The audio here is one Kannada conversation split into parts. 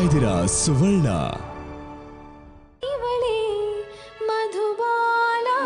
ಇದ್ದೀರಾ ಸುವರ್ಣ ಇವಳೇ ಮಧುಬಾಲ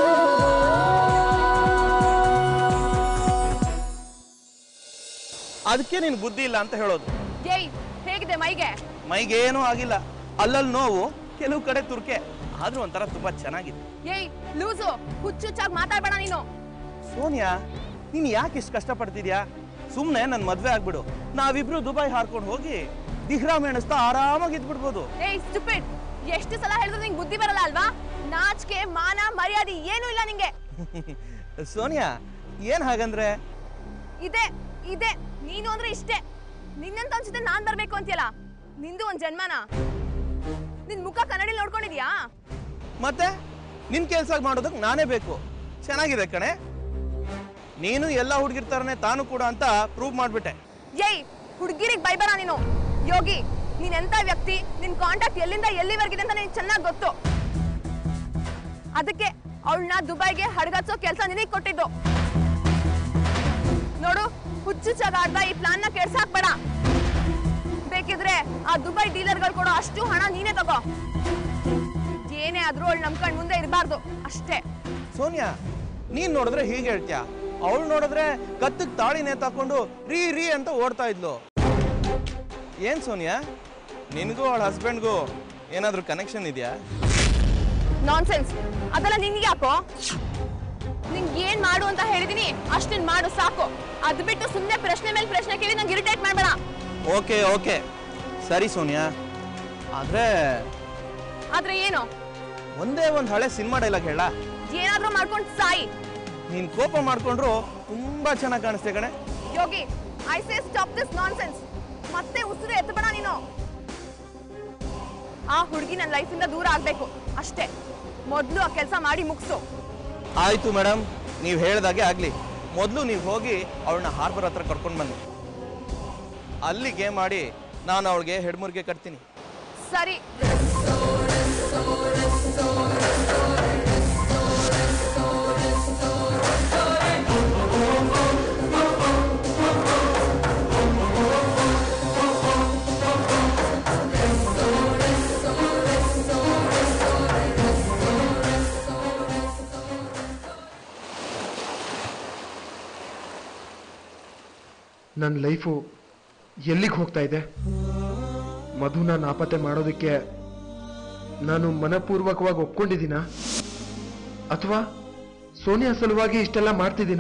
ಅದಕ್ಕೆ ನೀನು ಬುದ್ಧಿ ಇಲ್ಲ ಅಂತ ಹೇಳೋದು ಏಯ್ ಹೇಗಿದೆ ಮೈಗೆ ಮೈಗೇನೂ ಆಗಿಲ್ಲ ಅಲ್ಲಲ್ಲಿ ನೋವು ಕೆಲವು ಕಡೆ ತುರ್ಕೆ ಆದ್ರೂ ಒಂಥರ ತುಂಬಾ ಚೆನ್ನಾಗಿದೆ ಏಯ್ ಲೂಸು ಹುಚ್ಚುಚ್ಚಾಗಿ ಮಾತಾಡ್ಬೇಡ ನೀನು ಸೋನಿಯಾ ನೀನ್ ಯಾಕೆ ಇಷ್ಟು ಕಷ್ಟಪಡ್ತಿದ್ಯಾ ಸುಮ್ನೆ ನನ್ ಮದ್ವೆ ಆಗ್ಬಿಡು ನಾವಿಬ್ರು ದುಬೈ ಹಾರ್ಕೊಂಡು ಹೋಗಿ ದಿಹ್ರಾಮ್ ಎಣಿಸ್ತಾ ಆರಾಮಾಗಿ ಇದ್ಬಿಡ್ಬೋದು ಏಯ್ ಸ್ಟುಪಿಡ್ ಎಷ್ಟು ಸಲ ಹೇಳಿದ್ರು ನಿಂಗೆ ಬುದ್ಧಿ ಬರಲ್ಲ ಅಲ್ವಾ ನಾಚಿಕೆ ಮಾನ ಮರ್ಯಾದೆ ಏನೂ ಇಲ್ಲ ನಿಂಗೆ ಸೋನಿಯಾ ಏನ್ ಹಾಗಂದ್ರೆ ಇದೆ ಇದೆ ನೀನು ಅಂದ್ರೆ ಇಷ್ಟೇ ನಿನ್ನಂತ ಅನ್ಸುತ್ತೆ ನಾನ್ ಬರ್ಬೇಕು ಅಂತೀಯಲ್ಲ ನಿಂದು ಒಂದ್ ಜನ್ಮನ ನಿನ್ ಮುಖ ಕನ್ನಡಿ ನೋಡ್ಕೊಂಡಿದ್ಯಾ ಮತ್ತೆ ನಿನ್ ಕೆಲ್ಸ ಮಾಡೋದಕ್ಕೆ ನಾನೇ ಬೇಕು ಚೆನ್ನಾಗಿದೆ ಕಣೆ ನೀನು ಎಲ್ಲ ಹುಡುಗಿರ್ ತರನೇ ತಾನು ಕೂಡ ಅಂತ ಪ್ರೂವ್ ಮಾಡ್ಬಿಟ್ಟೆ ಏಯ್ ಹುಡ್ಗಿರಿಗೆ ಬೈಬರ ನೀನು ಯೋಗಿ ನೀನ್ ಎಂತ ವ್ಯಕ್ತಿ ನಿನ್ ಕಾಂಟ್ಯಾಕ್ಟ್ ಎಲ್ಲಿಂದ ಎಲ್ಲಿವರೆಗಿದೆ ಅಂತ ನಿನ್ ಚೆನ್ನಾಗಿ ಗೊತ್ತು ಅದಕ್ಕೆ ಅವಳನ್ನ ದುಬೈಗೆ ಹಡಗಚ್ಚೋ ಕೆಲಸ ನಿನಗೆ ಕೊಟ್ಟಿದ್ದು ನೋಡು ಹುಚ್ಚು ಚಗಾಡ್ದ ಈ ಪ್ಲಾನ್ ನ ಕೆಡ್ಸಾಕ್ಬೇಡ ಬೇಕಿದ್ರೆ ಆ ದುಬೈ ಡೀಲರ್ಗಳು ಕೊಡೋ ಅಷ್ಟು ಹಣ ನೀನೇ ತಗೋ ಏನೇ ಆದ್ರೂ ಅವಳು ನಂಬ್ಕೊಂಡ್ ಮುಂದೆ ಇರಬಾರ್ದು ಅಷ್ಟೇ ಸೋನಿಯಾ ನೀನ್ ನೋಡಿದ್ರೆ ಹೀಗೆ ಹೇಳ್ತ್ಯಾ ಅವಳು ನೋಡಿದ್ರೆ ಕತ್ತಕ್ ತಾಳಿ ನೇತಾಕೊಂಡು ರೀ ರೀ ಅಂತ ಓಡ್ತಾ ಇದ್ಲು ಏನ್ ಸೋನಿಯಾ ನಿನಗೂ ಅವಳ ಹಸ್ಬೆಂಡ್ಗೂ ಏನಾದ್ರೂ ಕನೆಕ್ಷನ್ ಇದೆಯಾ ನಾನ್ಸೆನ್ಸ್ ಅದೆಲ್ಲ ನಿನ್ಗೆ ಯಾಕೋ ನಿಂಗೆ ಏನ್ ಮಾಡು ಅಂತ ಹೇಳಿದೀನಿ ಅಷ್ಟನ್ ಮಾಡು ಸಾಕು ಅದ್ ಬಿಟ್ಟು ಸುಮ್ನೆ ಪ್ರಶ್ನೆ ಮೇಲೆ ಪ್ರಶ್ನೆ ಕೇಳಿ ನಂಗೆ ಇರಿಟೇಟ್ ಮಾಡ್ಬೇಡ ಓಕೆ ಓಕೆ ಸರಿ ಸೋನಿಯಾ ಆದ್ರೆ ಆದ್ರೆ ಏನು ಒಂದೇ ಒಂದು ಹಳೆ ಸಿನಿಮಾ ಡೈಲಾಗ್ ಹೇಳ ಏನಾದ್ರೂ ಮಾಡ್ಕೊಂಡು ಸಾಯಿ ನೀನ್ ಕೋಪ ಮಾಡ್ಕೊಂಡ್ರು ತುಂಬಾ ಚೆನ್ನಾಗಿ ಕಾಣಿಸ್ತೆ ಕಣೆ Yogi I say stop this nonsense ಮತ್ತೆ ಉಸಿರು ಎತ್ತಬೇಡ ನೀನು ಆ ಹುಡುಗಿ ನನ್ನ ಲೈಫಿಂದ ದೂರ ಆಗ್ಬೇಕು ಅಷ್ಟೇ ಮೊದ್ಲು ಆ ಕೆಲಸ ಮಾಡಿ ಮುಗಿಸು ಆಯ್ತು ಮೇಡಮ್ ನೀವು ಹೇಳ್ದಾಗೆ ಆಗ್ಲಿ ಮೊದಲು ನೀವು ಹೋಗಿ ಅವಳನ್ನ ಹಾರ್ಬರ್ ಹತ್ರ ಕರ್ಕೊಂಡು ಬನ್ನಿ ಅಲ್ಲಿ ಗೇಮ್ ಮಾಡಿ ನಾನು ಅವಳಿಗೆ ಹೆಡ್ಮುರ್ಗೆ ಕಟ್ತೀನಿ ಸರಿ ನನ್ನ ಲೈಫು ಎಲ್ಲಿಗೆ ಹೋಗ್ತಾ ಇದೆ ಮಧುನ ನಾಪತ್ತೆ ಮಾಡೋದಕ್ಕೆ ನಾನು ಮನಪೂರ್ವಕವಾಗಿ ಒಪ್ಕೊಂಡಿದ್ದೀನ ಅಥವಾ ಸೋನಿಯಾ ಸಲುವಾಗಿ ಇಷ್ಟೆಲ್ಲ ಮಾಡ್ತಿದ್ದೀನ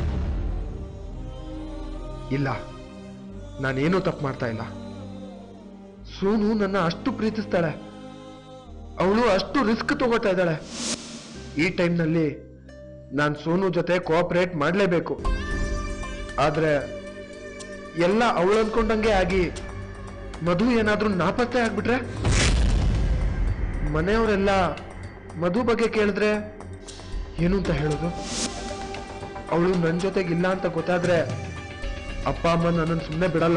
ಇಲ್ಲ ನಾನೇನೂ ತಪ್ಪು ಮಾಡ್ತಾ ಇಲ್ಲ ಸೋನು ನನ್ನ ಅಷ್ಟು ಪ್ರೀತಿಸ್ತಾಳೆ ಅವಳು ಅಷ್ಟು ರಿಸ್ಕ್ ತಗೋತಾ ಇದ್ದಾಳೆ ಈ ಟೈಮ್ನಲ್ಲಿ ನಾನು ಸೋನು ಜೊತೆ ಕೋಆಪರೇಟ್ ಮಾಡಲೇಬೇಕು ಆದ್ರೆ ಎಲ್ಲ ಅವಳು ಅನ್ಕೊಂಡಂಗೆ ಆಗಿ ಮಧು ಏನಾದ್ರೂ ನಾಪತ್ತೆ ಆಗ್ಬಿಟ್ರೆ ಮನೆಯವರೆಲ್ಲ ಮಧು ಬಗ್ಗೆ ಕೇಳಿದ್ರೆ ಏನು ಅಂತ ಹೇಳೋದು ಅವಳು ನನ್ನ ಜೊತೆಗಿಲ್ಲ ಅಂತ ಗೊತ್ತಾದ್ರೆ ಅಪ್ಪ ಅಮ್ಮ ನನ್ನನ್ನು ಸುಮ್ಮನೆ ಬಿಡಲ್ಲ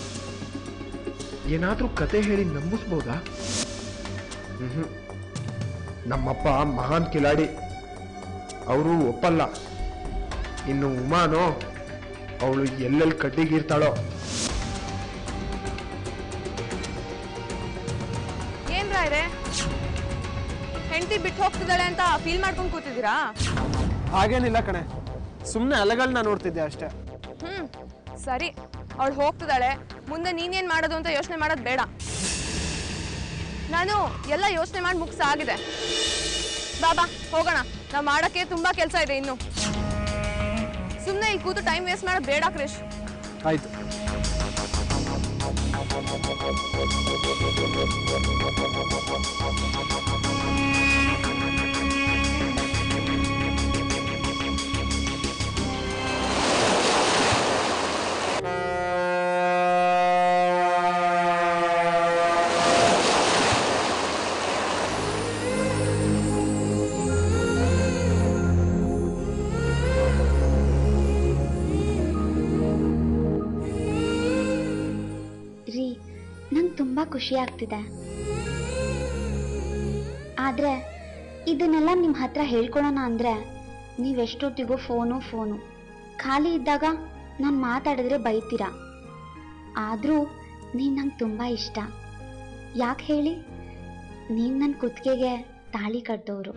ಏನಾದ್ರೂ ಕತೆ ಹೇಳಿ ನಂಬಿಸ್ಬೋದಾ ಹ್ಮ್ ನಮ್ಮಪ್ಪ ಮಹಾನ್ ಕಿಲಾಡಿ ಅವರು ಒಪ್ಪಲ್ಲ ಇನ್ನು ಉಮಾನೋ ಅವಳು ಎಲ್ಲೆಲ್ಲಿ ಕಡ್ಡಿಗೀರ್ತಾಳೋ ಏನ್ ರಾಯ್ರೆ ಹೆಂಡತಿ ಬಿಟ್ಟು ಹೋಗ್ತಿದ್ದಾಳೆ ಅಂತ ಫೀಲ್ ಮಾಡ್ಕೊಂಡು ಕೂತಿದ್ದೀರಾ ಹಾಗೇನಿಲ್ಲ ಕಣೆ ಸುಮ್ಮನೆ ಅಲೆಗಳನ್ನ ನೋಡ್ತಿದ್ದೆ ಅಷ್ಟೇ ಹ್ಮ್ ಸರಿ ಅವಳು ಹೋಗ್ತಿದ್ದಾಳೆ ಮುಂದೆ ನೀನೇನ್ ಮಾಡೋದು ಅಂತ ಯೋಚನೆ ಮಾಡೋದು ಬೇಡ ನಾನು ಎಲ್ಲ ಯೋಚನೆ ಮಾಡಿ ಮುಗಿಸ ಆಗಿದೆ ಬಾಬಾ ಹೋಗೋಣ ನಾವು ಮಾಡಕ್ಕೆ ತುಂಬಾ ಕೆಲಸ ಇದೆ ಇನ್ನು ಸುಮ್ಮನೆ ಈ ಕೂತು ಟೈಮ್ ವೇಸ್ಟ್ ಮಾಡೋದು ಬೇಡ ಕ್ರಿಶ್ ಆಯ್ತು ರೀ ನಂಗೆ ತುಂಬ ಖುಷಿ ಆಗ್ತಿದೆ ಆದರೆ ಇದನ್ನೆಲ್ಲ ನಿಮ್ಮ ಹತ್ರ ಹೇಳ್ಕೊಳೋಣ ಅಂದರೆ ನೀವೆಷ್ಟೊತ್ತಿಗೂ ಫೋನು ಫೋನು ಖಾಲಿ ಇದ್ದಾಗ ನಾನು ಮಾತಾಡಿದ್ರೆ ಬೈತೀರಾ ಆದರೂ ನೀವು ನಂಗೆ ತುಂಬ ಇಷ್ಟ ಯಾಕೆ ಹೇಳಿ ನೀವು ನನ್ನ ಕುತ್ತಿಗೆಗೆ ತಾಳಿ ಕಟ್ಟೋರು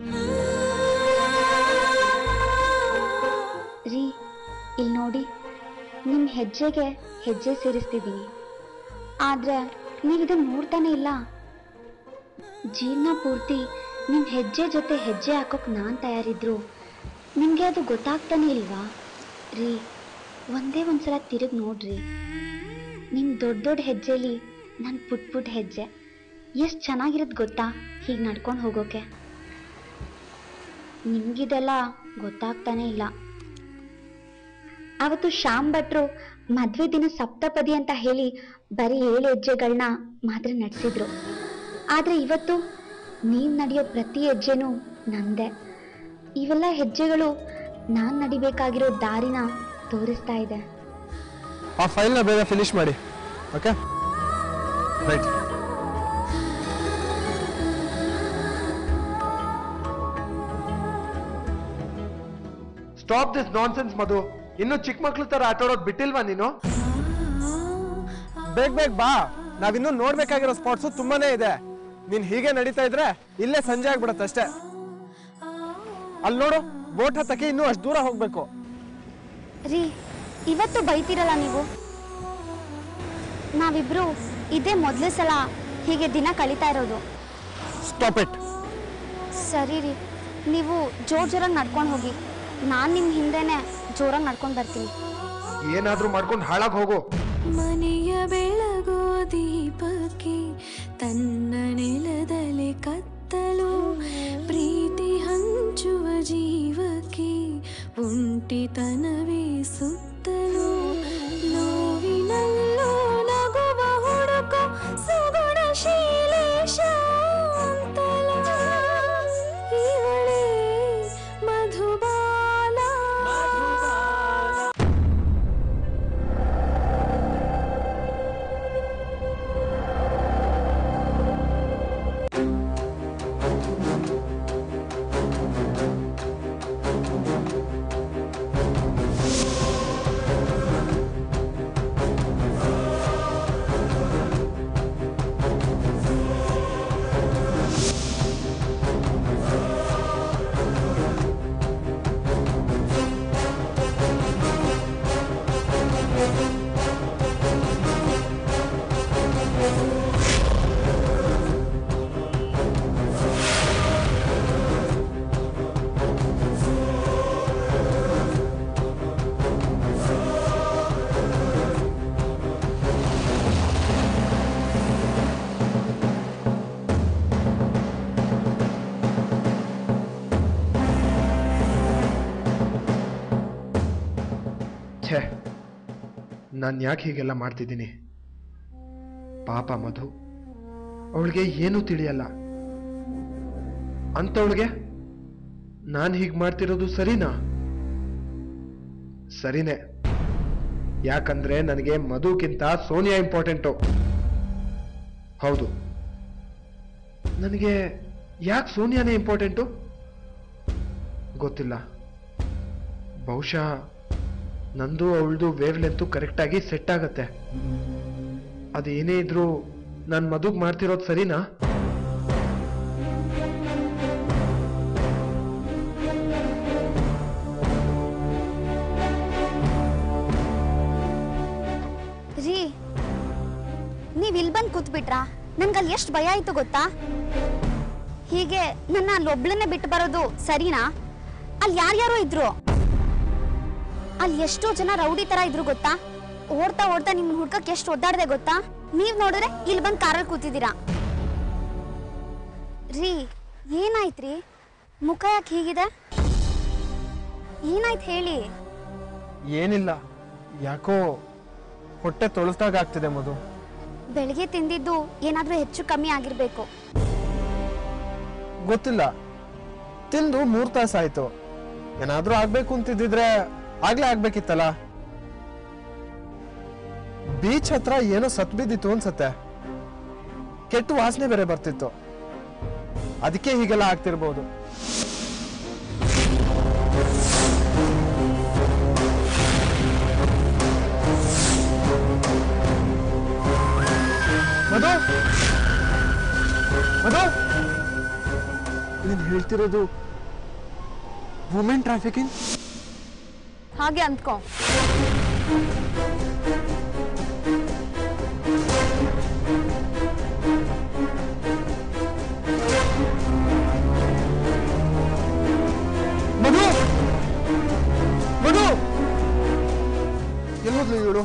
ರೀ ಇಲ್ಲಿ ನೋಡಿ ನಿಮ್ಮ ಹೆಜ್ಜೆಗೆ ಹೆಜ್ಜೆ ಸೇರಿಸ್ತಿದ್ದೀನಿ ಆದರೆ ನೀವು ಇದನ್ನು ನೋಡ್ತಾನೆ ಇಲ್ಲ ಜೀವನ ಪೂರ್ತಿ ನಿಮ್ಮ ಹೆಜ್ಜೆ ಜೊತೆ ಹೆಜ್ಜೆ ಹಾಕೋಕೆ ನಾನು ತಯಾರಿದ್ರು ನಿಮಗೆ ಅದು ಗೊತ್ತಾಗ್ತಾನೆ ಇಲ್ವಾ ರೀ ಒಂದೇ ಒಂದ್ಸಲ ತಿರುಗಿ ನೋಡ್ರಿ ನಿಮ್ಮ ದೊಡ್ಡ ದೊಡ್ಡ ಹೆಜ್ಜೆಲಿ ನನ್ನ ಪುಟ್ ಪುಟ್ ಹೆಜ್ಜೆ ಎಷ್ಟು ಚೆನ್ನಾಗಿರೋದು ಗೊತ್ತಾ ಹೀಗೆ ನಡ್ಕೊಂಡು ಹೋಗೋಕೆ ನಿಮಗಿದೆಲ್ಲ ಗೊತ್ತಾಗ್ತಾನೆ ಇಲ್ಲ ಅವತ್ತು ಶ್ಯಾಮ್ ಭಟ್ರು ಮದ್ವೆ ದಿನ ಸಪ್ತಪದಿ ಅಂತ ಹೇಳಿ ಬರೀ ಏಳು ಹೆಜ್ಜೆಗಳನ್ನ ಮಾತ್ರ ನಡೆಸಿದ್ರು ಆದ್ರೆ ಇವತ್ತು ನೀವ್ ನಡೆಯೋ ಪ್ರತಿ ಹೆಜ್ಜೆನೂ ನಂದೆ ಇವೆಲ್ಲ ಹೆಜ್ಜೆಗಳು ನಾನ್ ನಡಿಬೇಕಾಗಿರೋ ದಾರಿನ ತೋರಿಸ್ತಾ ಇದೆ ಆ ಫೈಲ್ನ ಬೇಗ ಫಿನಿಶ್ ಮಾಡಿ okay right stop this nonsense Madhu ಇನ್ನು ಚಿಕ್ಕ ಮಕ್ಳು ತರ ಆಟಾಡೋದು ಬಿಟ್ಟಿಲ್ವಾ ನೀನು ಬೇಗ ಬೇಗ ಬಾ ನಾವಿನ್ನೂ ನೋಡ್ಬೇಕಾಗಿರೋ ಸ್ಪಾಟ್ಸು ತುಂಬಾನೇ ಇದೆ ನೀನ್ ಹೀಗೆ ನಡೀತಾ ಇದ್ರೆ ಇಲ್ಲೇ ಸಂಜೆ ಆಗ್ಬಿಡತ್ತೆ ಅಷ್ಟೇ ಅಲ್ಲಿ ನೋಡು ಬೋಟ್ ಹತ್ತಕ್ಕೆ ಇನ್ನೂ ಅಷ್ಟು ದೂರ ಹೋಗ್ಬೇಕು ರೀ ಇವತ್ತು ಬೈತೀರಲ್ಲ ನೀವು ನಾವಿಬ್ರು ಇದೇ ಮೊದಲೇ ಸಲ ಹೀಗೆ ದಿನ ಕಳೀತಾ ಇರೋದು ಸ್ಟಾಪ್ ಇಟ್ ಸರಿ ರೀ ನೀವು ಜೋರ್ ಜೋರಾಗಿ ನಡ್ಕೊಂಡು ಹೋಗಿ ನಾನು ನಿಮ್ಮ ಹಿಂದೆನೆ ಜೋರಾಗಿ ನಡ್ಕೊಂಡು ಬರ್ತೀನಿ ಏನಾದ್ರೂ ಮಾಡ್ಕೊಂಡು ಹಾಳಾಗ್ ಹೋಗು ಮನೆಯ ಬೆಳಗೋ ದೀಪಕ್ಕೆ ತನ್ನ ನೆಲದಲ್ಲಿ ಕತ್ತಲು ಪ್ರೀತಿ ಹಂಚುವ ಜೀವಕ್ಕೆ ಒಂಟಿತನವೇ ಸುತ್ತಲೂ ನೋವಿನಲ್ಲೂ ನಗುವ ಹುಡುಕು ಸುಗುಣಶೀಲೆ ಶಾಂತಲ ಇವಳೇ ಮಧುಬಾಲ ಛೇ ನಾನು ಯಾಕೆ ಹೀಗೆಲ್ಲ ಮಾಡ್ತಿದ್ದೀನಿ ಪಾಪ ಮಧು ಅವಳಿಗೆ ಏನೂ ತಿಳಿಯಲ್ಲ ಅಂಥವಳಿಗೆ ನಾನು ಹೀಗೆ ಮಾಡ್ತಿರೋದು ಸರಿನಾ ಸರಿನೇ ಯಾಕಂದ್ರೆ ನನಗೆ ಮಧುಕ್ಕಿಂತ ಸೋನಿಯಾ ಇಂಪಾರ್ಟೆಂಟು ಹೌದು ನನಗೆ ಯಾಕೆ ಸೋನಿಯಾನೇ ಇಂಪಾರ್ಟೆಂಟು ಗೊತ್ತಿಲ್ಲ ಬಹುಶಃ ನಂದು ಅವಳದು ವೇವ್ ಲೆಂತು ಕರೆಕ್ಟಾಗಿ ಸೆಟ್ ಆಗತ್ತೆ ಅದು ಏನೇ ಇದ್ರೂ ನಾನು ಮದುಗ್ ಮಾಡ್ತಿರೋದು ಸರಿನಾ ರೀ ನೀವ್ ಇಲ್ಲಿ ಬಂದು ಕೂತ್ಬಿಟ್ರಾ ನನ್ಗಲ್ಲಿ ಎಷ್ಟು ಭಯ ಆಯ್ತು ಗೊತ್ತಾ ಹೀಗೆ ನನ್ನ ಅಲ್ಲೊಬ್ಳನ್ನೇ ಬಿಟ್ಟು ಬರೋದು ಸರಿನಾ ಅಲ್ಲಿ ಯಾರ್ಯಾರೋ ಇದ್ರು ಅಲ್ಲಿ ಎಷ್ಟೋ ಜನ ರೌಡಿ ತರ ಇದ್ರು ಗೊತ್ತಾ ಓಡ್ತಾ ಓಡ್ತಾ ನಿಮ್ಮನ್ನ ಹುಡ್ಕಕ್ ಎಷ್ಟು ಒದ್ದಾಡ್ದೆ ಗೊತ್ತಾ ನೀವ್ ನೋಡಿದ್ರೆ ಇಲ್ಲಿ ಬಂದು ಕಾರಲ್ಲಿ ಕೂತಿದ್ದೀರಾ ರೀ ಏನಾಯ್ತ್ರಿ ಮುಖ ಯಾಕೆ ಹೀಗಿದೆ ಏನಾಯ್ತು ಹೇಳಿ ಏನಿಲ್ಲ ಯಾಕೋ ಹೊಟ್ಟೆ ತೊಳಸ್ದಾಗ ಆಗ್ತಿದೆ ಮಧು ಬೆಳಿಗ್ಗೆ ತಿಂದಿದ್ದು ಏನಾದ್ರೂ ಹೆಚ್ಚು ಕಮ್ಮಿ ಆಗಿರ್ಬೇಕು ಗೊತ್ತಿಲ್ಲ ತಿಂದು ಮೂರ್ ತಾಸು ಆಯ್ತು ಏನಾದ್ರೂ ಆಗ್ಬೇಕು ಅಂತಿದ್ದಿದ್ರೆ ಆಗ್ಲೇ ಆಗ್ಬೇಕಿತ್ತಲ್ಲ ಬೀಚ್ ಹತ್ರ ಏನೋ ಸತ್ ಬಿದ್ದಿತ್ತು ಅನ್ಸತ್ತೆ ಕೆಟ್ಟ ವಾಸನೆ ಬೇರೆ ಬರ್ತಿತ್ತು ಅದಕ್ಕೆ ಹೀಗೆಲ್ಲ ಆಗ್ತಿರ್ಬೋದು ಮಧು ಮಧು ನೀನು ಹೇಳ್ತಿರೋದು ವುಮೆನ್ ಟ್ರಾಫಿಕಿಂಗ್ ಹಾಗೆ ಅಂದ್ಕೋ ಮಧು ಮಧು ಎಲ್ಲೋದ್ಲು ಇವಳು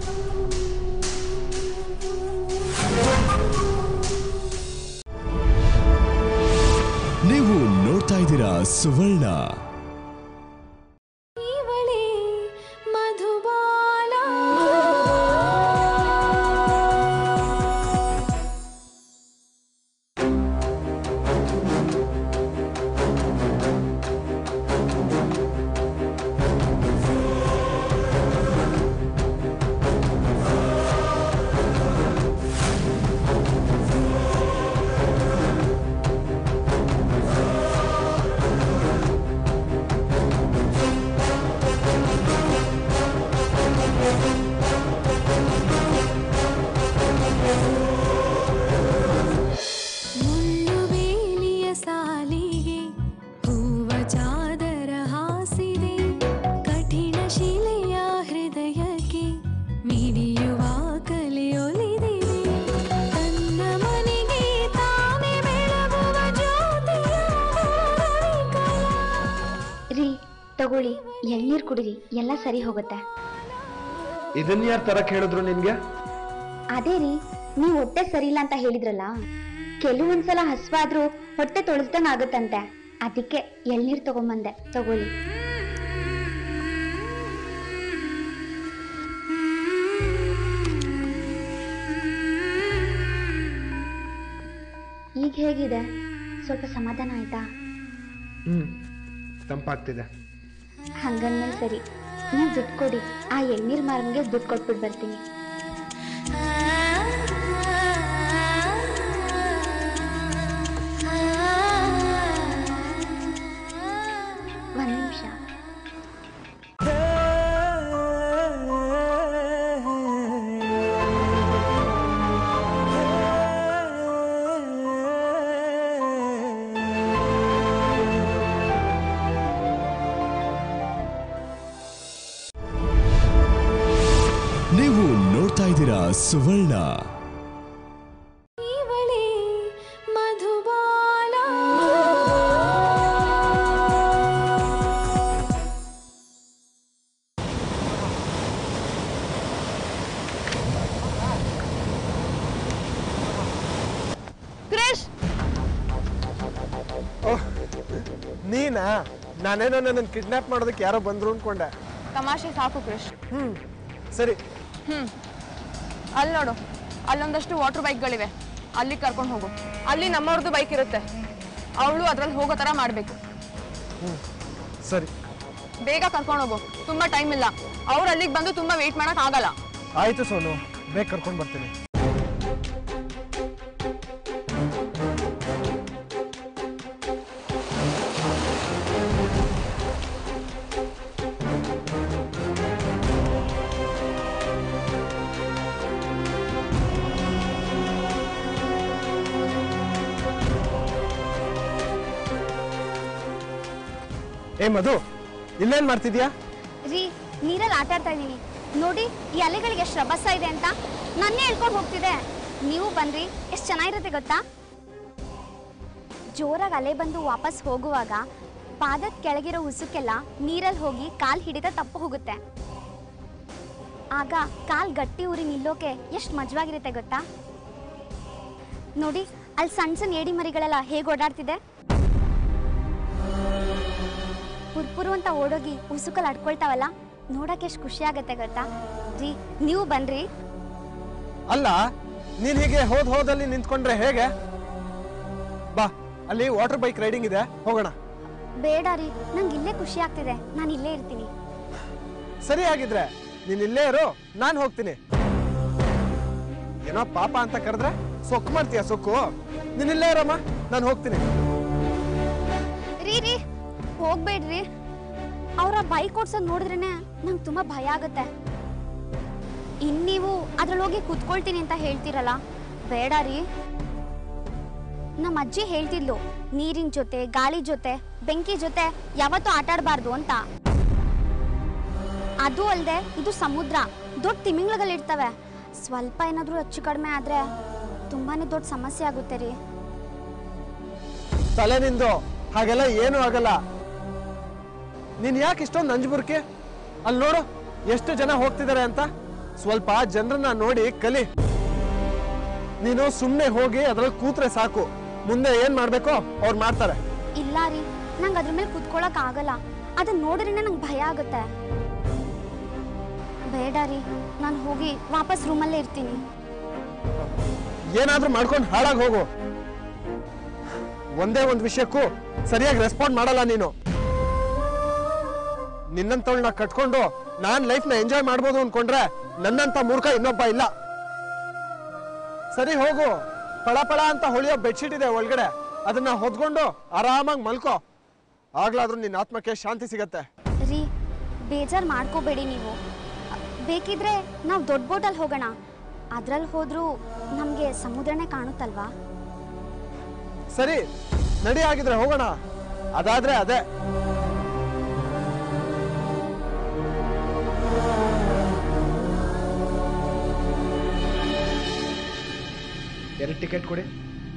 ನೀವು ನೋಡ್ತಾ ಇದ್ದೀರಾ ಸುವರ್ಣ ಇವಳೇ ಮಧುಬಾಲ ಮುಳ್ಳುಬೇಲಿಯ ಸಾಲಿಗೆ ಹೂವ ಚಾದರ ಹಾಸಿದೆ ಕಠಿಣ ಶಿಲೆಯ ಹೃದಯಕ್ಕೆ ಮಿಡಿಯುವ ಕಲೆಯೊಲಿದಿದೆ ತನ್ನ ಮನೆಗೆ ತಾನೇ ಬೆಳಗುವ ಜ್ಯೋತಿಯ ಕಲಾ ರೀ ತಗೊಳ್ಳಿ ಎಳ್ನೀರ್ ಕುಡಿರಿ ಎಲ್ಲ ಸರಿ ಹೋಗುತ್ತೆ ಇದನ್ನ ಯಾರು ತರ ಕೇಳಿದ್ರು ನಿನ್ಗೆ ಅದೇ ರೀ ನೀವು ಹೊಟ್ಟೆ ಸರಿ ಇಲ್ಲ ಅಂತ ಹೇಳಿದ್ರಲ್ಲ ಕೆಲವೊಂದ್ಸಲ ಹಸ್ವಾದ್ರೂ ಹೊಟ್ಟೆ ತೊಳೆಸ್ದಂಗ್ ಆಗುತ್ತಂತೆ ಅದಕ್ಕೆ ಎಳ್ನೀರ್ ತಗೊಂಬಂದೆ ತಗೊಳ್ಳಿ ಈಗ ಹೇಗಿದೆ ಸ್ವಲ್ಪ ಸಮಾಧಾನ ಆಯ್ತಾ ಹ್ಮ್ ತಂಪಾಗ್ತಿದೆ ಹಂಗಂದ್ಮೇಲೆ ಸರಿ ನೀವು ದುಡ್ಡು ಕೊಡಿ ಆ ಎಳ್ನೀರ್ ಮಾರನ್ಗೆ ದುಡ್ಡು ಕೊಟ್ಬಿಟ್ಟು ಬರ್ತೀನಿ ಒಂದ್ ನಿಮಿಷ ನೀವು ನೋಡ್ತಾ ಇದ್ದೀರಾ ಸುವರ್ಣ ಇವಳೇ ಮಧುಬಾಲ ಕ್ರಿಶ್ ಓಹ್ ನೀನಾ ನಾನೇನೋ ನನ್ನ ಕಿಡ್ನಾಪ್ ಮಾಡೋದಕ್ಕೆ ಯಾರೋ ಬಂದ್ರು ಅನ್ಕೊಂಡೆ ತಮಾಷೆ ಸಾಕು ಕ್ರಿಶ್ ಹ್ಮ್ ಸರಿ ಹ್ಮ್ ಅಲ್ಲಿ ನೋಡು ಅಲ್ಲೊಂದಷ್ಟು ವಾಟರ್ ಬೈಕ್ಗಳಿವೆ ಅಲ್ಲಿ ಕರ್ಕೊಂಡು ಹೋಗು ಅಲ್ಲಿ ನಮ್ಮವ್ರದ್ದು ಬೈಕ್ ಇರುತ್ತೆ ಅವಳು ಅದ್ರಲ್ಲಿ ಹೋಗೋ ಥರ ಮಾಡಬೇಕು ಸರಿ ಬೇಗ ಕರ್ಕೊಂಡು ಹೋಗು ತುಂಬಾ ಟೈಮ್ ಇಲ್ಲ ಅವ್ರು ಅಲ್ಲಿಗೆ ಬಂದು ತುಂಬಾ ವೇಟ್ ಮಾಡಕ್ ಆಗಲ್ಲ ಆಯ್ತು ಸೋನು ಬೇಗ ಕರ್ಕೊಂಡು ಬರ್ತೀನಿ ಏ ಮಧು ಇಲ್ಲೇನ್ ಮಾಡ್ತಿದ್ಯಾ ರೀ ನೀರಲ್ಲಿ ಆಟ ಆಡ್ತಾ ಇದ್ದೀನಿ ನೋಡಿ ಈ ಅಲೆಗಳಿಗೆ ಎಷ್ಟು ರಭಸ ಇದೆ ಅಂತ ನನ್ನೇ ಹೇಳ್ಕೊಂಡು ಹೋಗ್ತಿದೆ ನೀವು ಬನ್ರಿ ಎಷ್ಟು ಚೆನ್ನಾಗಿರುತ್ತೆ ಗೊತ್ತಾ ಜೋರಾಗಿ ಅಲೆ ಬಂದು ವಾಪಸ್ ಹೋಗುವಾಗ ಪಾದದ ಕೆಳಗಿರೋ ಉಸುಕೆಲ್ಲ ನೀರಲ್ಲಿ ಹೋಗಿ ಕಾಲ್ ಹಿಡಿದ ತಪ್ಪು ಹೋಗುತ್ತೆ ಆಗ ಕಾಲ್ ಗಟ್ಟಿ ಊರಿ ನಿಲ್ಲೋಕೆ ಎಷ್ಟು ಮಜವಾಗಿರುತ್ತೆ ಗೊತ್ತಾ ನೋಡಿ ಅಲ್ಲಿ ಸಣ್ಣ ಸಣ್ಣ ಏಡಿ ಮರಿಗಳೆಲ್ಲ ಹೇಗೆ ಓಡಾಡ್ತಿದೆ ಪುರ್ಪುರು ಅಂತ ಓಡೋಗಿ ಉಸುಕಲ್ಲಿ ಅಡ್ಕೊಳ್ತಾವಲ್ಲ ನೋಡಕ್ಕೆ ಎಷ್ಟು ಖುಷಿ ಆಗತ್ತೆ ಗೊತ್ತಾ ರೀ ನೀವು ಬನ್ರಿ ಅಲ್ಲ ನೀನ್ ಹೀಗೆ ಹೋದ್ ಹೋದಲ್ಲಿ ನಿಂತ್ಕೊಂಡ್ರೆ ಹೇಗೆ ಬಾ ಅಲ್ಲಿ ವಾಟರ್ ಬೈಕ್ ರೈಡಿಂಗ್ ಇದೆ ಹೋಗೋಣ ಬೇಡ ರೀ ನಂಗೆ ಇಲ್ಲೇ ಖುಷಿ ಆಗ್ತಿದೆ ನಾನು ಇಲ್ಲೇ ಇರ್ತೀನಿ ಸರಿ ಆಗಿದ್ರೆ ನೀನ್ ಇಲ್ಲೇ ಇರು ನಾನ್ ಹೋಗ್ತೀನಿ ಏನೋ ಪಾಪ ಅಂತ ಕರೆದ್ರೆ ಸೊಕ್ಕು ಮಾಡ್ತೀಯ ಸೊಕ್ಕು ನೀನ್ ಇಲ್ಲೇ ಇರಮ್ಮ ನಾನು ಹೋಗ್ತೀನಿ ರೀ ರೀ ಹೋಗ್ಬೇಡ್ರಿ ಅವ್ರ ಬೈಕ್ ಓಡ್ಸೋದ್ ನೋಡಿದ್ರೇನೆ ನಂಗೆ ತುಂಬಾ ಭಯ ಆಗುತ್ತೆ ಇನ್ ನೀವು ಅದ್ರೊಳಗೆ ಕೂತ್ಕೊಳ್ತೀನಿ ಅಂತ ಹೇಳ್ತೀರಲ್ಲ ಬೇಡ ರೀ ನಮ್ಮ ಅಜ್ಜಿ ಹೇಳ್ತಿದ್ಲು ನೀರಿನ ಜೊತೆ ಗಾಳಿ ಜೊತೆ ಬೆಂಕಿ ಜೊತೆ ಯಾವತ್ತೂ ಆಟ ಆಡಬಾರ್ದು ಅಂತ ಅದು ಅಲ್ಲದೆ ಇದು ಸಮುದ್ರ ದೊಡ್ಡ ತಿಮಿಂಗ್ಳುಗಳಿರ್ತವೆ ಸ್ವಲ್ಪ ಏನಾದರೂ ಹೆಚ್ಚು ಕಡಿಮೆ ಆದರೆ ತುಂಬಾನೇ ದೊಡ್ಡ ಸಮಸ್ಯೆ ಆಗುತ್ತೆ ರೀ ತಲೆ ನಿಂದು ಹಾಗೆಲ್ಲ ಏನೂ ಆಗಲ್ಲ ನೀನ್ ಯಾಕೆ ಇಷ್ಟೊಂದು ನಂಜುಬುರ್ಕೆ ಅಲ್ಲಿ ನೋಡು ಎಷ್ಟು ಜನ ಹೋಗ್ತಿದ್ದಾರೆ ಅಂತ ಸ್ವಲ್ಪ ಜನರನ್ನ ನೋಡಿ ಕಲಿ ನೀನು ಸುಮ್ಮನೆ ಹೋಗಿ ಅದ್ರಲ್ಲಿ ಕೂತ್ರೆ ಸಾಕು ಮುಂದೆ ಏನ್ ಮಾಡ್ಬೇಕೋ ಅವ್ರು ಮಾಡ್ತಾರೆ ಇಲ್ಲ ರೀ ನಂಗೆ ಅದ್ರ ಮೇಲೆ ಕುತ್ಕೊಳಕ್ ಆಗಲ್ಲ ಅದನ್ನ ನೋಡಿದ್ರೆ ನಂಗೆ ಭಯ ಆಗುತ್ತೆ ಬೇಡ ರೀ ನಾನು ಹೋಗಿ ವಾಪಸ್ ರೂಮಲ್ಲೇ ಇರ್ತೀನಿ ಏನಾದ್ರೂ ಮಾಡ್ಕೊಂಡು ಹಾಳಾಗಿ ಹೋಗು ಒಂದೇ ಒಂದು ವಿಷಯಕ್ಕೂ ಸರಿಯಾಗಿ ರೆಸ್ಪಾಂಡ್ ಮಾಡಲ್ಲ ನೀನು ನಿನ್ನಂತವಳನ್ನ ಕಟ್ಕೊಂಡು ನಾನ್ ಲೈಫ್ ನ ಎಂಜಾಯ್ ಮಾಡ್ಬೋದು ಅನ್ಕೊಂಡ್ರೆ ನನ್ನಂತ ಮೂರ್ಖ ಇನ್ನೊಬ್ಬ ಇಲ್ಲ ಸರಿ ಹೋಗು ಪಳ ಪಳ ಅಂತ ಹೊಳಿಯೋ ಬೆಡ್ಶೀಟ್ ಇದೆ ಒಳಗಡೆ ಅದನ್ನ ಹೊದ್ಕೊಂಡು ಆರಾಮಾಗಿ ಮಲ್ಕೋ ಆಗ್ಲಾದ್ರೂ ನಿನ್ನ ಆತ್ಮಕ್ಕೆ ಶಾಂತಿ ಸಿಗತ್ತೆ ರೀ ಬೇಜಾರು ಮಾಡ್ಕೋಬೇಡಿ ನೀವು ಬೇಕಿದ್ರೆ ನಾವು ದೊಡ್ಡ ಬೋಟಲ್ಲಿ ಹೋಗೋಣ ಅದ್ರಲ್ಲಿ ಹೋದ್ರೂ ನಮಗೆ ಸಮುದ್ರನೇ ಕಾಣುತ್ತಲ್ವಾ ಸರಿ ನಡಿ ಆಗಿದ್ರೆ ಹೋಗೋಣ ಅದಾದ್ರೆ ಅದೇ ಎರಡು ಟಿಕೆಟ್ ಕೊಡಿ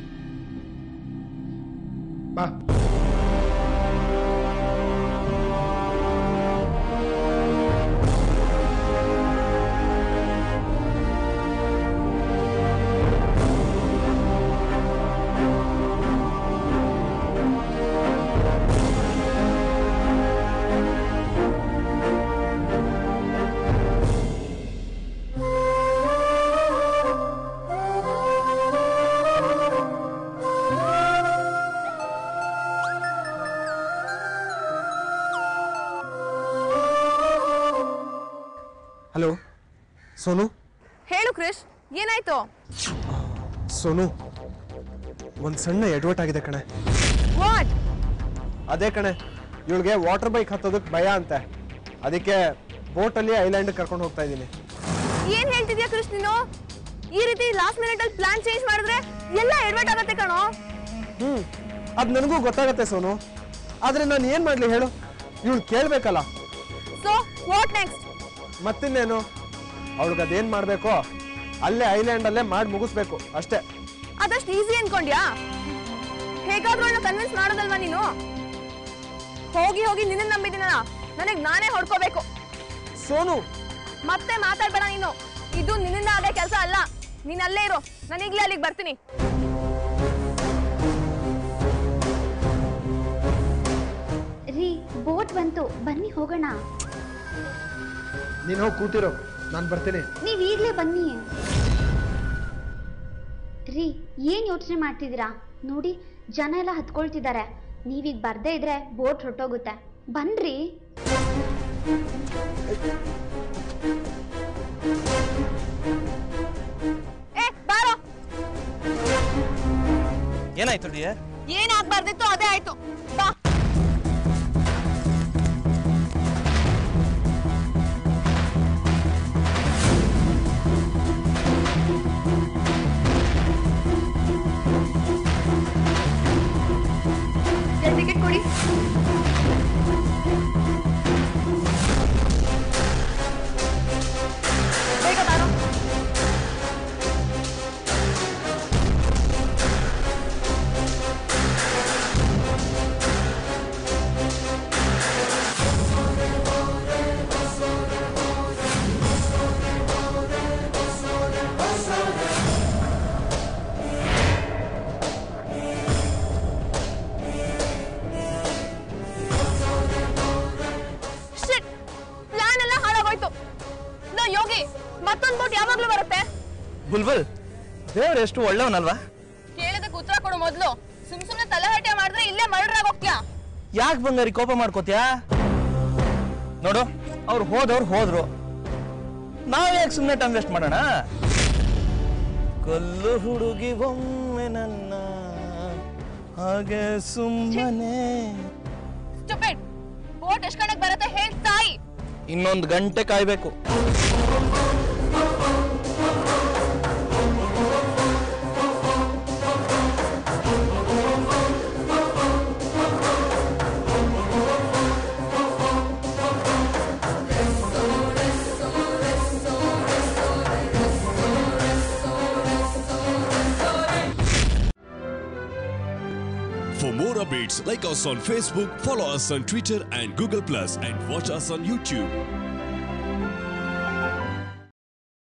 ಬಾ ಹಲೋ ಸೋನು ಹೇಳು ಕ್ರಿಶ್ ಏನಾಯ್ತು ಸೋನು ಒಂದ್ ಸಣ್ಣ ಎಡ್ವರ್ಟ್ ಆಗಿದೆ ಕಣೆ ವಾಟ್ ಅದೇ ಕಣೆ ಇವಳಿಗೆ ವಾಟರ್ ಬೈಕ್ ಹತ್ತೋದಕ್ಕೆ ಭಯ ಅಂತೆ ಅದಕ್ಕೆ ಬೋಟಲ್ಲಿ ಐಲ್ಯಾಂಡ್ ಕರ್ಕೊಂಡು ಹೋಗ್ತಾ ಇದ್ದೀನಿ ಏನ್ ಹೇಳ್ತಿದ್ಯಾ ಕೃಷ್ಣ ನೀನು ಈ ರೀತಿ ಲಾಸ್ಟ್ ಮಿನಿಟ್ ಅಲ್ಲಿ ಪ್ಲಾನ್ ಚೇಂಜ್ ಮಾಡಿದ್ರೆ ಎಲ್ಲ ಎಡ್ವರ್ಟ್ ಆಗತ್ತೆ ಕಣೋ ಹ್ಮ್ ಅದ್ ನನಗೂ ಗೊತ್ತಾಗತ್ತೆ ಸೋನು ಆದ್ರೆ ನಾನು ಏನ್ ಮಾಡ್ಲಿ ಹೇಳು ಇವಳು ಕೇಳ್ಬೇಕಲ್ಲ ಸೊ ವಾಟ್ ನೆಕ್ಸ್ಟ್ ಮತ್ತಿನ್ನೇನು ಅವಳಿಗೆ ಅದೇನ್ ಮಾಡ್ಬೇಕೋ ಅಲ್ಲೇ ಐಲ್ಯಾಂಡ್ ಅಲ್ಲೇ ಮಾಡಿ ಮುಗಿಸ್ಬೇಕು ಅಷ್ಟೇ ಅದಷ್ಟು ಈಸಿ ಅನ್ಕೊಂಡ್ಯಾ ಹೇಗಾದ್ರೂ ಅವಳನ್ನ ಕನ್ವಿನ್ಸ್ ಮಾಡೋದಲ್ವಾ ನೀನು ಹೋಗಿ ಹೋಗಿ ನಿನ್ನ ನಂಬಿದ್ದೀನಲ್ಲ ನನಗ್ ನಾನೇ ಹೊಡ್ಕೋಬೇಕು ಸೋನು ಮತ್ತೆ ಮಾತಾಡ್ಬೇಡ ನೀನು ಇದು ನಿನ್ನಿಂದ ಆಗೋ ಕೆಲಸ ಅಲ್ಲ ನೀನ್ ಅಲ್ಲೇ ಇರು ನಾನು ಈಗ್ಲೇ ಅಲ್ಲಿಗೆ ಬರ್ತೀನಿ ರೀ ಬೋಟ್ ಬಂತು ಬನ್ನಿ ಹೋಗೋಣ ನೀನು ಹೋಗಿ ಕೂತಿರೋ ನಾನು ಬರ್ತೀನಿ ನೀವ್ ಈಗ್ಲೇ ಬನ್ನಿ ರೀ ಏನ್ ಯೋಚನೆ ಮಾಡ್ತಿದ್ದೀರಾ ನೋಡಿ ಜನ ಎಲ್ಲ ಹತ್ಕೊಳ್ತಿದ್ದಾರೆ ನೀವೀಗ ಬರ್ದೇ ಇದ್ರೆ ಬೋಟ್ ಹೊರಟೋಗುತ್ತೆ ಬನ್ರಿ ಏ ಬಾರೋ ಏನಾಯ್ತು ಡಿಯರ್ ಏನಾಗ್ಬಾರ್ದಿತ್ತು ಅದೇ ಆಯ್ತು ಬಾ ಟಿಕೆಟ್ ಕೊಡಿ ಬೇಗ ಬಾರೋ ಶಿಟ್ ಪ್ಲಾನ್ ಎಲ್ಲ ಹಾಳಾಗೋಯ್ತು ನೋ ಯೋಗಿ ಮತ್ತೊಂದು ಬೋಟ್ ಯಾವಾಗ್ಲೂ ಬರುತ್ತೆ ಬುಲ್ಬುಲ್ ದೇವ್ರು ಎಷ್ಟು ಒಳ್ಳೆಯವನಲ್ವಾ ಕೇಳಿದಕ್ಕೆ ಉತ್ತರ ಕೊಡು ಮೊದ್ಲು ಸುಮ್ ಸುಮ್ನೆ ತಲೆಹರಟೆ ಮಾಡಿದ್ರೆ ಇಲ್ಲೇ ಮರ್ಡರ್ ಆಗೋಗ್ತ್ಯಾ ಯಾಕೆ ಬಂಗಾರಿ ಕೋಪ ಮಾಡ್ಕೋತ್ಯಾ ನೋಡು ಅವ್ರು ಹೋದವ್ರು ಹೋದ್ರು ನಾವ್ ಯಾಕೆ ಸುಮ್ಮನೆ ಟೈಮ್ ವೇಸ್ಟ್ ಮಾಡೋಣ ಕಲ್ಲು ಹುಡುಗಿ ಒಮ್ಮೆ ನನ್ನ ಹಾಗೆ ಸುಮ್ಮನೆ ಸ್ಟುಪಿಡ್ ಬೋಟ್ ಎಷ್ಟ್ ಕಣಕ್ ಬರುತ್ತೆ ಹೇಳ್ ತಾಯಿ ಇನ್ನೊಂದು ಗಂಟೆ ಕಾಯ್ಬೇಕು more updates, like us on Facebook, follow us on Twitter and Google Plus, and watch us on YouTube.